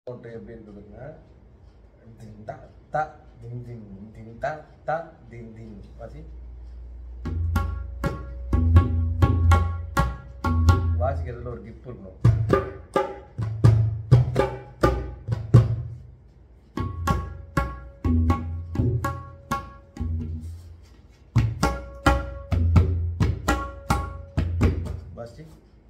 note எப்படி இருக்குதுங்க தின் தா தா தின் தின் தின் தா தா தின் தின் வாசி வாசிக்கிறதுல ஒரு கிப் இருக்கணும் வாசி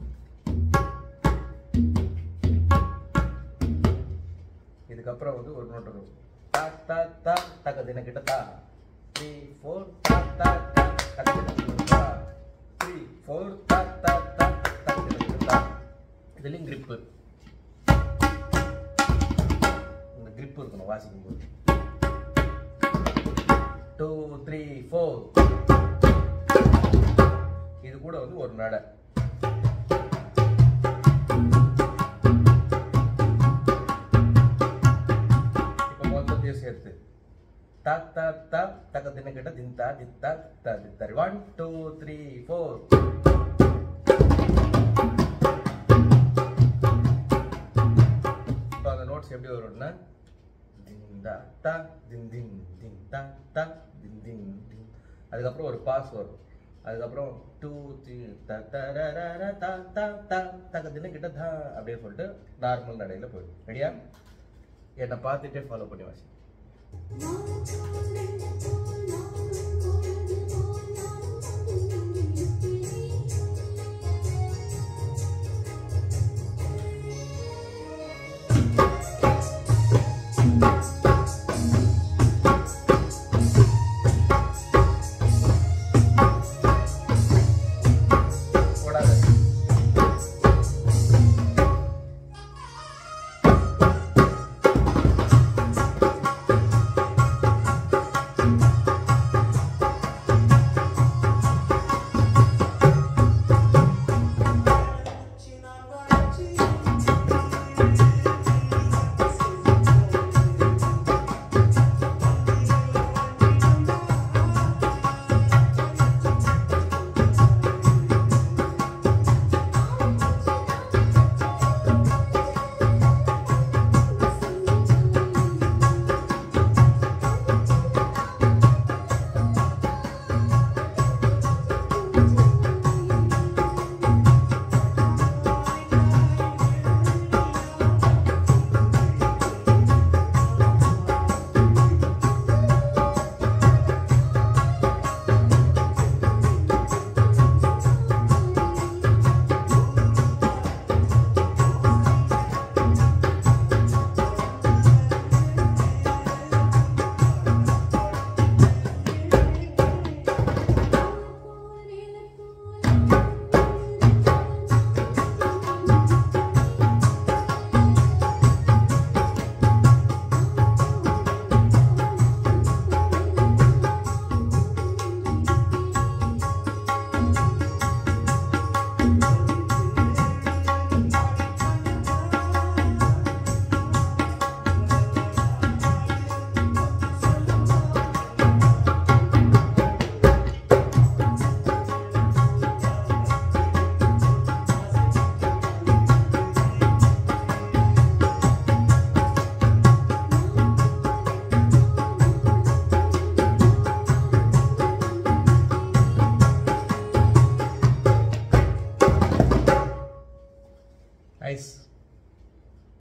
இதுக்கப்புறம் வந்து ஒரு நோட் வரும் தா தா தா தக்க தின கிட்ட தா த்ரீ ஃபோர் தா தா தா தக்க தின கிட்ட தா த்ரீ ஃபோர் தா தா தா தக்க தின கிட்ட தா இதுலேயும் கிரிப்பு இந்த கிரிப் இருக்கணும் வாசிக்கும் போது டூ த்ரீ ஃபோர் இது கூட வந்து ஒரு நடை இப்போ மொத்தத்தையும் சேர்த்து தா தா தா தக்க தின கிட்ட தின்தா தித்தா தித்தா தித்தாரி ஒன் டூ த்ரீ ஃபோர் இப்போ அந்த நோட்ஸ் எப்படி வரும்னா தின் தா தா தின் தின் தின் தா தா தின் தின் தின் அதுக்கப்புறம் ஒரு பாஸ் வரும் அதுக்கப்புறம் டூ த்ரீ த த ர ர ர தா தா தா தக்க தின கிட்ட தா அப்படியே சொல்லிட்டு நார்மல் நடையில் போயிடும் ரெடியா என்னை பார்த்துட்டே ஃபாலோ பண்ணி வாசி One, two,